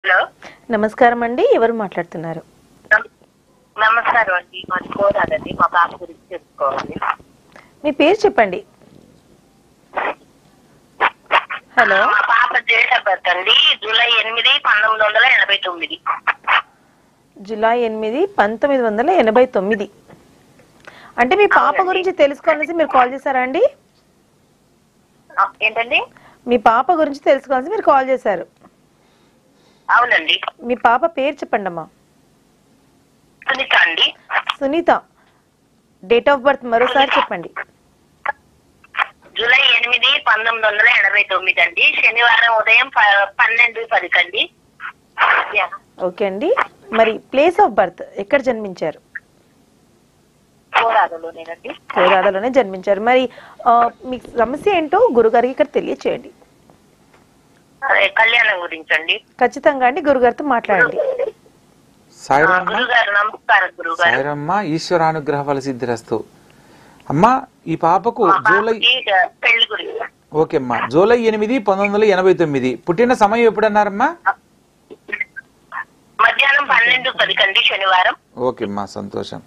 Hello నమస్కారం అండి ఎవరు మాట్లాడుతున్నారు నమ- నమస్కారం అండి మాది కోరాలండి మా బాబు గురించి తెలుసుకోవాలి మీ పేరు చెప్పండి హలో మా పాప డేట్ ఆఫ్ బర్త్ అండి జూలై ఎనిమిది పంతొమ్మిది వందల ఎనభై తొమ్మిది జూలై ఎనిమిది పంతొమ్మిది వందల ఎనభై తొమ్మిది అంటే మీ పాప అవునండి. గురించి తెలుసుకోవాల్సి మీరు కాల్ చేశారా అండి ఆ, ఏంటండి మీ పాప గురించి తెలుసుకోవాల్సి మీరు కాల్ చేశారు అవునండి మీ పాప పేరు చెప్పండి అమ్మా సునీత అండి సునీత డేట్ ఆఫ్ బర్త్ మరోసారి చెప్పండి జూలై ఎనిమిది పంతొమ్మిది వందల ఎనభై తొమ్మిది అండి శనివారం ఉదయం ప- పన్నెండు పదికండి యా. ఓకే అండి మరి ప్లేస్ ఆఫ్ బర్త్ ఎక్కడ జన్మించారు కోరాలలోనేనండి కోదాడలోనే జన్మించారు మరి ఆ, మీ సమస్య ఏంటో గురుగారికి ఇక్కడ తెలియచేయండి అదే కళ్యాణం గురించి అండి ఖచ్చితంగా అండి గురుగారితో మాట్లాడండి సాయిరామ్మ గురుగారు నమస్కారం గురుగారు సాయిరమ్మ ఈశ్వరానుగ్రహ ఫల సిద్ధిరస్తు అమ్మా ఈ పాపకు మా జూలై పాపకి పెళ్లి గురించి ఓకే అమ్మా జూలై ఎనిమిది పంతొమ్మిది వందల ఎనభై తొమ్మిది పుట్టిన సమయం ఎప్పుడన్నారమ్మా మధ్యాహ్నం పన్నెండు పదికండి శనివారం ఓకే అమ్మా సంతోషం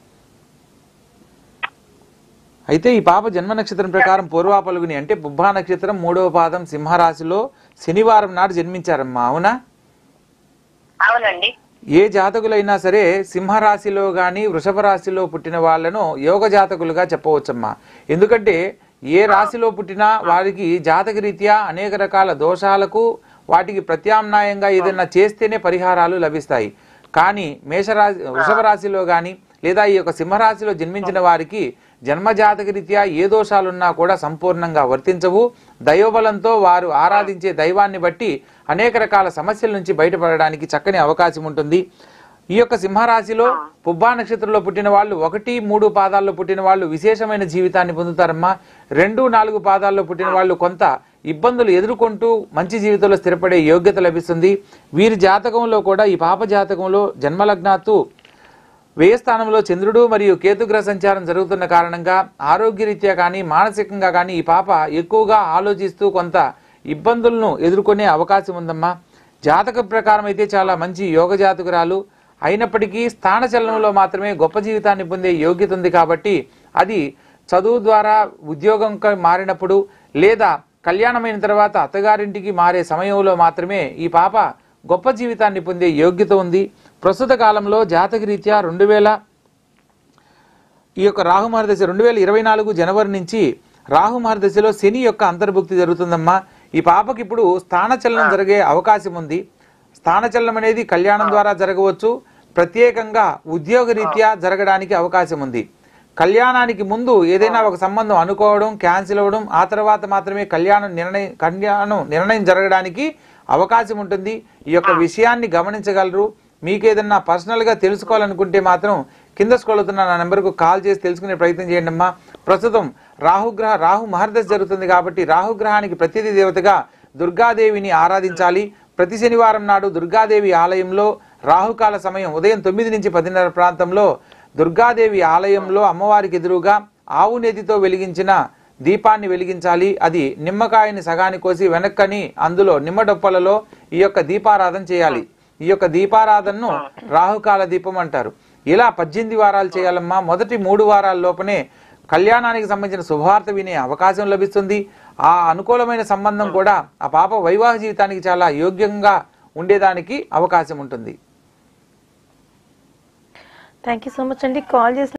అయితే ఈ పాప జన్మ నక్షత్రం ప్రకారం పూర్వా పలుగుని అంటే బుబ్బా నక్షత్రం మూడవ పాదం సింహరాశిలో శనివారం నాడు జన్మించారమ్మా అవునా అవునండి ఏ జాతకులైనా సరే సింహరాశిలో కానీ వృషభ రాశిలో పుట్టిన వాళ్ళను యోగ జాతకులుగా చెప్పవచ్చమ్మా ఎందుకంటే ఏ రాశిలో పుట్టినా వారికి జాతక రీత్యా అనేక రకాల దోషాలకు వాటికి ప్రత్యామ్నాయంగా ఏదైనా చేస్తేనే పరిహారాలు లభిస్తాయి కానీ మేషరాశి వృషభ రాశిలో కానీ లేదా ఈ యొక్క సింహరాశిలో జన్మించిన వారికి జన్మజాతక రీత్యా ఏ దోషాలున్నా కూడా సంపూర్ణంగా వర్తించవు దైవబలంతో వారు ఆరాధించే దైవాన్ని బట్టి అనేక రకాల సమస్యల నుంచి బయటపడడానికి చక్కని అవకాశం ఉంటుంది ఈ యొక్క సింహరాశిలో పుబ్బా నక్షత్రంలో పుట్టిన వాళ్ళు ఒకటి మూడు పాదాల్లో పుట్టిన వాళ్ళు విశేషమైన జీవితాన్ని పొందుతారమ్మా రెండు నాలుగు పాదాల్లో పుట్టిన వాళ్ళు కొంత ఇబ్బందులు ఎదుర్కొంటూ మంచి జీవితంలో స్థిరపడే యోగ్యత లభిస్తుంది వీరి జాతకంలో కూడా ఈ పాప జాతకంలో జన్మలగ్నాత్తు వ్యయ స్థానంలో చంద్రుడు మరియు కేతుగ్రహ సంచారం జరుగుతున్న కారణంగా ఆరోగ్యరీత్యా కానీ మానసికంగా కానీ ఈ పాప ఎక్కువగా ఆలోచిస్తూ కొంత ఇబ్బందులను ఎదుర్కొనే అవకాశం ఉందమ్మా జాతక ప్రకారం అయితే చాలా మంచి యోగ జాతకురాలు అయినప్పటికీ స్థానచలనంలో మాత్రమే గొప్ప జీవితాన్ని పొందే యోగ్యత ఉంది కాబట్టి అది చదువు ద్వారా ఉద్యోగంగా మారినప్పుడు లేదా కళ్యాణమైన తర్వాత అత్తగారింటికి మారే సమయంలో మాత్రమే ఈ పాప గొప్ప జీవితాన్ని పొందే యోగ్యత ఉంది ప్రస్తుత కాలంలో జాతకరీత్యా రెండు వేల ఈ యొక్క రాహుమార దశ రెండు వేల ఇరవై నాలుగు జనవరి నుంచి రాహుమార దశలో శని యొక్క అంతర్భుక్తి జరుగుతుందమ్మా ఈ పాపకి ఇప్పుడు స్థానచలనం జరిగే అవకాశం ఉంది స్థానచలనం అనేది కళ్యాణం ద్వారా జరగవచ్చు ప్రత్యేకంగా ఉద్యోగ రీత్యా జరగడానికి అవకాశం ఉంది కళ్యాణానికి ముందు ఏదైనా ఒక సంబంధం అనుకోవడం క్యాన్సిల్ అవ్వడం ఆ తర్వాత మాత్రమే కళ్యాణం నిర్ణయం కళ్యాణం నిర్ణయం జరగడానికి అవకాశం ఉంటుంది ఈ యొక్క విషయాన్ని గమనించగలరు మీకు ఏదన్నా పర్సనల్గా తెలుసుకోవాలనుకుంటే మాత్రం కింద స్కొలుతున్న నా నెంబర్కు కాల్ చేసి తెలుసుకునే ప్రయత్నం చేయండి అమ్మా ప్రస్తుతం రాహుగ్రహ రాహు మహర్దశ జరుగుతుంది కాబట్టి రాహుగ్రహానికి ప్రతినిధి దేవతగా దుర్గాదేవిని ఆరాధించాలి ప్రతి శనివారం నాడు దుర్గాదేవి ఆలయంలో రాహుకాల సమయం ఉదయం తొమ్మిది నుంచి పదిన్నర ప్రాంతంలో దుర్గాదేవి ఆలయంలో అమ్మవారికి ఎదురుగా ఆవు నెతితో వెలిగించిన దీపాన్ని వెలిగించాలి అది నిమ్మకాయని సగాని కోసి వెనక్కని అందులో నిమ్మడొప్పలలో ఈ యొక్క దీపారాధన చేయాలి ఈ యొక్క దీపారాధనను రాహుకాల దీపం అంటారు ఇలా పద్దెనిమిది వారాలు చేయాలమ్మా మొదటి మూడు వారాల లోపనే కళ్యాణానికి సంబంధించిన శుభవార్త వినే అవకాశం లభిస్తుంది ఆ అనుకూలమైన సంబంధం కూడా ఆ పాప వైవాహిక జీవితానికి చాలా యోగ్యంగా ఉండేదానికి అవకాశం ఉంటుంది థ్యాంక్ యూ సో మచ్ అండి కాల్ చేసిన